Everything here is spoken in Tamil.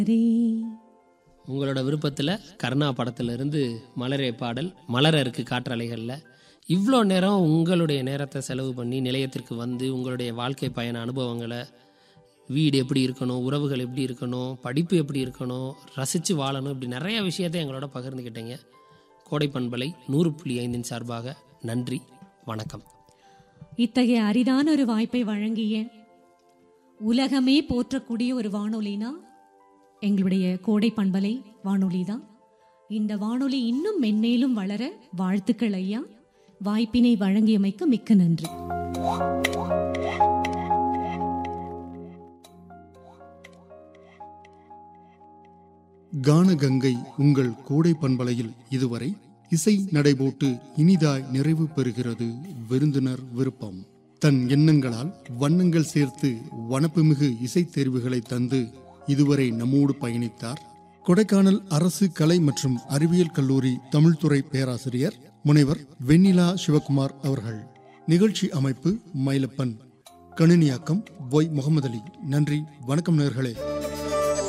உங்களோட விருப்பத்தில் கருணா படத்திலிருந்து மலரே பாடல் மலர இருக்கு காற்றலைகளில் இவ்வளோ நேரம் உங்களுடைய நேரத்தை செலவு பண்ணி நிலையத்திற்கு வந்து உங்களுடைய வாழ்க்கை பயண அனுபவங்களை வீடு எப்படி இருக்கணும் உறவுகள் எப்படி இருக்கணும் படிப்பு எப்படி இருக்கணும் ரசித்து வாழணும் இப்படி நிறைய விஷயத்தை எங்களோட பகிர்ந்துக்கிட்டீங்க கோடை பண்பலை நூறு புள்ளி ஐந்தின் சார்பாக நன்றி வணக்கம் இத்தகைய அரிதான ஒரு வாய்ப்பை வழங்கிய உலகமே போற்றக்கூடிய ஒரு வானொலினா எங்களுடைய கோடை பண்பலை வானொலி தான் இந்த வானொலி இன்னும் மென்மேலும் வளர வாழ்த்துக்கள் ஐயா வாய்ப்பினை வழங்கியமைக்கு மிக்க நன்றி கானகங்கை உங்கள் கோடை பண்பலையில் இதுவரை இசை நடைபோட்டு இனிதாய் நிறைவு பெறுகிறது விருந்தினர் விருப்பம் தன் எண்ணங்களால் வண்ணங்கள் சேர்த்து வனப்புமிகு இசைத் தேர்வுகளை தந்து இதுவரை நம்மோடு பயணித்தார் கொடைக்கானல் அரசு கலை மற்றும் அறிவியல் கல்லூரி தமிழ்துறை பேராசிரியர் முனைவர் வெண்ணிலா சிவகுமார் அவர்கள் நிகழ்ச்சி அமைப்பு மயிலப்பன் கணினியாக்கம் ஒய் முகமது அலி நன்றி வணக்கம் நேர்களே